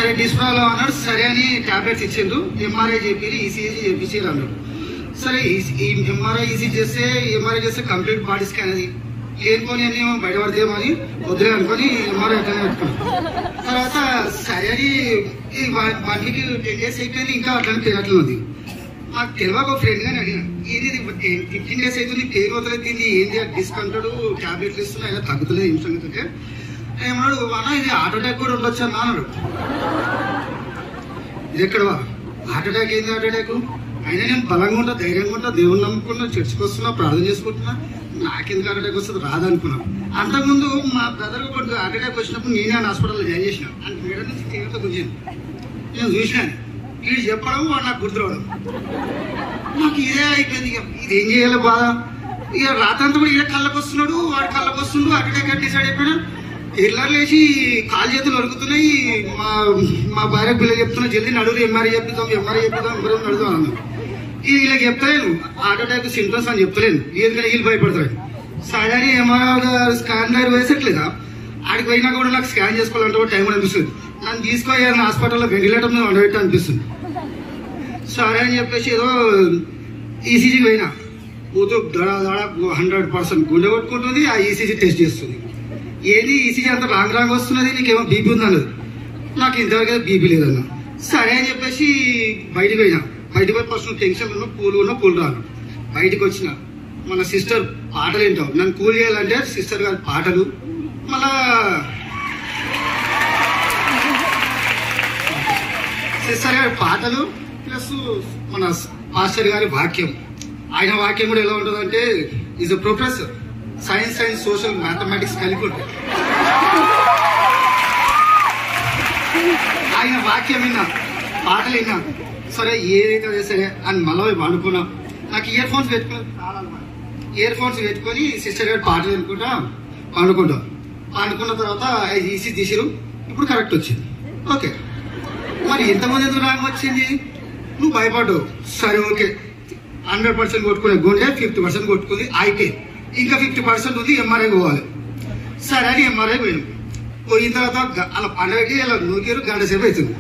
సరే డిస్ప్రాలో అన్నాడు సరే అని టాబ్లెట్స్ ఇచ్చిండు ఎంఆర్ఐ చెప్పి ఈసీజీ చేపించారు అన్నాడు సరే ఈ ఎంఆర్ఐ ఈసీ చేస్తే ఎంఆర్ఐ చేస్తే కంప్లీట్ బాడీ స్కాన్ అది లేనిపోని అన్ని బయటపడదేమో అని వదిలే అనుకొని ఎంఆర్ఐ అట్లనే పెట్టుకున్నాం తర్వాత సరే అని ఈ one one week ten days అయిపోయింది ఇంకా అట్లనే తినట్లు ఉంది నాకు తెలియక ఒక ఫ్రెండ్ గాని అడిగిన ఇది ఫిఫ్టీన్ డేస్ అవుతుంది పేరు వదలైతుంది ఏంది డిస్కంటాడు టాబ్లెట్లు ఇస్తున్నా అయినా తగ్గుతలేదు ఏం సంగతి అంటే ఏమన్నాడు అన్న ఇది హార్ట్ అటాక్ కూడా ఉండొచ్చు అన్న అన్నాడు ఇది ఎక్కడ హార్ట్ అటాక్ ఏంది హార్ట్ అటాక్ అయినా నేను బలంగా ఉంటా ధైర్యంగా ఉంటా దేవుని నమ్ముకున్నా చర్చికి వస్తున్నా ప్రార్థన చేసుకుంటున్నా నాకెందుకు హార్ట్ అటాక్ వస్తుంది రాదనుకున్నా అంతకుముందు మా బ్రదర్ కొంచెం హార్ట్ అటాక్ వచ్చినప్పుడు నేనే ఆయన హాస్పిటల్లో జాయిన్ చేసిన అంటే మేడం నుంచి తీవ్రత గుంజింది నేను చూసినాను వీడు చెప్పడం వాడు నాకు గుర్తురావడం నాకు ఇదే అయిపోయింది ఇక ఇది ఏం చేయాలి బాధ ఇక రాత్రంతా కూడా ఈడ కళ్ళకు వస్తున్నాడు వాడు కళ్ళకు వస్తుండు అటుడే డిసైడ్ అయిపోయినా ఎల్లా లేచి కాలు చేతులు వణుకుతున్నాయి మా మా భార్య పిల్లలు చెప్తున్నా జల్దీ నడురు ఎంఆర్ఐ చెప్తాం ఎంఆర్ఐ చెప్తాం ఎవరు నడుదాం అన్నాను ఇది ఇలా చెప్తలేను హార్ట్ అటాక్ సింటమ్స్ అని చెప్తలేను ఎందుకంటే వీళ్ళు భయపడతాడు సరే అని ఎంఆర్ఐ స్కాన్ దగ్గర వేసట్లేదా ఆడికి పోయినా కూడా నాకు స్కాన్ చేసుకోవాలంటే కూడా టైం అనిపిస్తుంది నన్ను తీసుకోవాలి హాస్పిటల్లో వెంటిలేటర్ మీద వండబెట్టి అనిపిస్తుంది సరే అని చెప్పేసి ఏదో ఈసీజీకి పోయినా కూతురు దడ దడ హండ్రెడ్ పర్సెంట్ గుండె కొట్టుకుంటుంది ఆ ఈసీజీ టెస్ట్ చేస్తుంది ఏది ఈసీజీ అంత రాంగ్ రాంగ్ వస్తున్నది నీకేమో బీపీ ఉంది అన్నది నాకు ఇంతవరకు బీపీ లేదన్న సరే అని చెప్పేసి బయటికి పోయినా బయటికి పోయి ఫస్ట్ టెన్షన్ ఉన్నా కూల్ ఉన్నా కూల్ రాను బయటికి వచ్చిన మన సిస్టర్ పాటలు వింటాం నన్ను కూల్ చేయాలంటే సిస్టర్ గారి పాటలు మళ్ళా సిస్టర్ గారి పాటలు ప్లస్ మన మాస్టర్ గారి వాక్యం ఆయన వాక్యం కూడా ఎలా ఉంటుందంటే is uh professor science and social mathematics కలిపి ఉంటుంది ఆయన వాక్యం విన్నా పాటలు విన్నా సరే ఏదైతే అదే సరే అని మళ్ళీ పండుకున్నా నాకు ఇయర్ ఫోన్స్ పెట్టుకుని ఇయర్ ఫోన్స్ పెట్టుకొని సిస్టర్ గారి పాటలు వినుకుంటా పండుకుంటాం పండుకున్న తర్వాత ఈసీ తీసిరు ఇప్పుడు కరెక్ట్ వచ్చింది ఓకే మరి ఎంతమంది ఎందుకు రాంగ్ వచ్చింది నువ్వు భయపడ్డావు సరే ఓకే హండ్రెడ్ పర్సెంట్ కొట్టుకునే గుండె ఫిఫ్టీ పర్సెంట్ కొట్టుకుంది అయితే ఇంకా ఫిఫ్టీ పర్సెంట్ ఉంది ఎంఆర్ఐ పోవాలి సరే అని ఎంఆర్ఐ పోయినాం పోయిన తర్వాత గ- అలా పండగకి అలా నూకిరు గంట సేపు అవుతుంది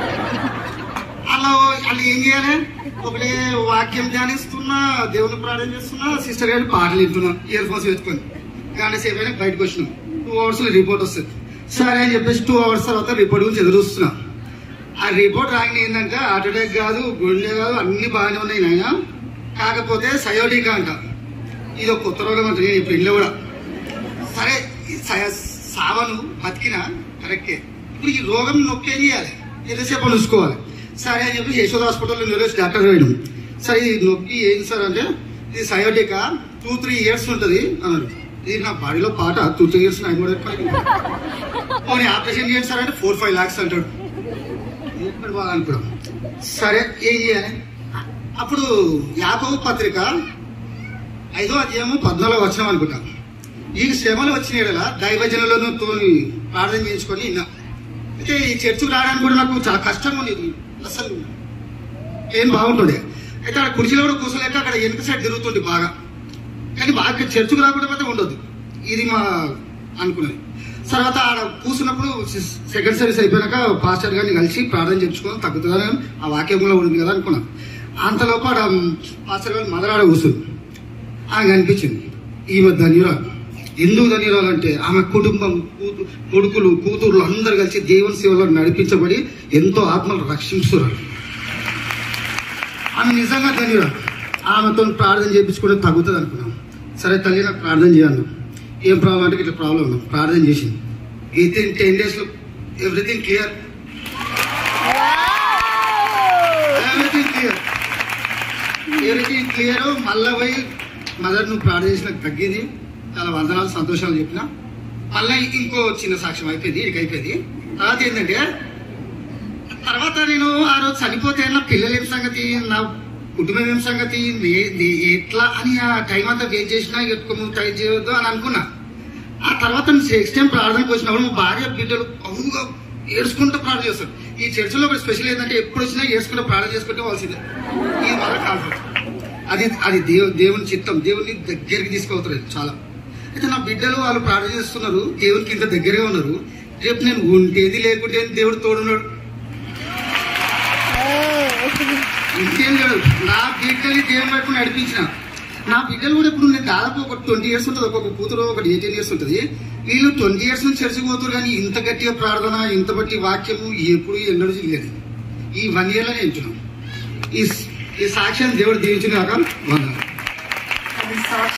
అలా అలా ఏం చేయాలి ఒకటే వాక్యం ధ్యానిస్తున్నా దేవుని ప్రార్థన చేస్తున్నా సిస్టర్ గారి పాటలు వింటున్నా ఇయర్ ఫోన్స్ పెట్టుకొని గంట సేపు అయినా బయటకు వచ్చినాం టూ అవర్స్ లో రిపోర్ట్ వస్తుంది సరే అని చెప్పేసి టూ అవర్స్ తర్వాత రిపోర్ట్ గురించి ఎదురు చూస్తున్నా ఆ రిపోర్ట్ రాగిన ఏంటంటే హార్ట్ అటాక్ కాదు గుండె కాదు అన్ని బాగానే ఉన్నాయి నాయన కాకపోతే సయోటికా అంట ఇది ఒక కొత్త రోగం అంట నేను ఇప్పుడు ఇంట్లో కూడా సరే ఈ సయ- సావను బతికిన కరెక్టే ఇప్పుడు ఈ రోగం నొప్పి ఏం చేయాలి ఎంతసేపు చూసుకోవాలి సరే అని చెప్పి యశోద హాస్పిటల్లో నిలవేసి డాక్టర్ వేయడం సరే ఈ నొప్పి ఏంటి సార్ అంటే ఇది సయోటికా టూ త్రీ ఇయర్స్ ఉంటుంది అన్నాడు ఇది నా బాడీలో పాట టూ త్రీ ఇయర్స్ నాకు కూడా పోనీ ఆపరేషన్ చేయండి సార్ అంటే ఫోర్ ఫైవ్ లాక్స్ అంటాడు ఎక్కడ బాగాలనుకున్నాం సరే ఏం చేయాలి అప్పుడు యాకవ పత్రిక ఐదో అధ్యాయము పద్నాలుగు వచ్చినాం అనుకుంటా ఈ శ్రమలు వచ్చిన ఎడల దైవజనులను తోని ప్రార్థన చేయించుకొని విన్నా అయితే ఈ చర్చికి రావడానికి కూడా నాకు చాలా కష్టంగా ఉండేది అసలు ఏం బాగుంటుండే అయితే అక్కడ కుర్చీలో కూడా కూర్చోలేక అక్కడ వెనుక సైడ్ తిరుగుతుంది బాగా కానీ బాగా చర్చికి రాకుండా పోతే ఉండదు ఇది మా అనుకున్నది తర్వాత ఆడ కూర్చున్నప్పుడు సెకండ్ సర్వీస్ అయిపోయినాక పాస్టర్ గారిని కలిసి ప్రార్థన చేయించుకొని తగ్గుతుందని ఆ వాక్యంలో ఉంది కదా అనుకున్నాం అంతలోపు ఆడ పాస్టర్ గారు మదర్ ఆడ కూర్చుంది ఆమె అనిపించింది ఈమె ధన్యురాలు ఎందుకు ధన్యురాలు అంటే ఆమె కుటుంబం కూతు కొడుకులు కూతుర్లు అందరు కలిసి దేవుని సేవలో నడిపించబడి ఎంతో ఆత్మలు రక్షిస్తున్నారు ఆమె నిజంగా ధన్యురాలు ఆమెతో ప్రార్థన చేయించుకుంటే తగ్గుతుంది అనుకున్నాం సరే తల్లి నాకు ప్రార్థన చేయాలి ఏం ప్రాబ్లం అంటే ఇట్లా ప్రాబ్లం ఉన్నాం ప్రార్థన చేసింది విత్ ఇన్ టెన్ డేస్ లో everything clear everything clear everything clear మళ్ళా పోయి మదర్ నువ్వు ప్రార్థన చేసిన తగ్గింది చాలా వందనాలు సంతోషాలు చెప్పిన మళ్ళీ ఇంకో చిన్న సాక్ష్యం అయిపోయింది ఇక అయిపోయింది తర్వాత ఏంటంటే తర్వాత నేను ఆ రోజు చనిపోతే నా పిల్లలు ఏం సంగతి నా కుటుంబం ఏం సంగతి నే- నే- ఎట్లా అని ఆ టైం అంతా వెయిట్ చేసినా ఎక్కువ ట్రై చేయొద్దు అని అనుకున్నా ఆ తర్వాత నెక్స్ట్ టైం ప్రార్థనకు వచ్చినప్పుడు మా భార్య బిడ్డలు అవుగా ఏడ్చుకుంటూ ప్రార్థన చేస్తారు ఈ చర్చిలో ఒక స్పెషల్ ఏంటంటే ఎప్పుడు వచ్చినా ఏడ్చుకుంటూ ప్రార్థన చేసుకుంటే వాళ్ళసిందే ఇది మన కాన్సెప్ట్ అది అది దేవు దేవుని చిత్తం దేవుని దగ్గరికి తీసుకెళ్తారు చాలా అయితే నా బిడ్డలు వాళ్ళు ప్రార్థన చేస్తున్నారు దేవునికి ఇంత దగ్గరగా ఉన్నారు రేపు నేను ఉంటేది లేకుంటే దేవుడు తోడున్నాడు ఇంకేం లేదు నా బిడ్డని దేవుని పట్టుకుని నడిపించిన నా బిడ్డలు కూడా ఇప్పుడు నేను దాదాపు ఒక ట్వంటీ ఇయర్స్ ఉంటుంది ఒక్కొక్క కూతురు ఒకటి ఎయిటీన్ ఇయర్స్ ఉంటుంది వీళ్ళు ట్వంటీ ఇయర్స్ నుంచి చర్చకుపోతారు కానీ ఇంత గట్టిగా ప్రార్థన ఇంత బట్టి వాక్యము ఎప్పుడు ఎన్నడూ చేయలేదు ఈ వన్ ఇయర్ లో నేను ఈ ఈ సాక్ష్యాన్ని దేవుడు దీవించిన కాక వందనాలు అది సాక్షి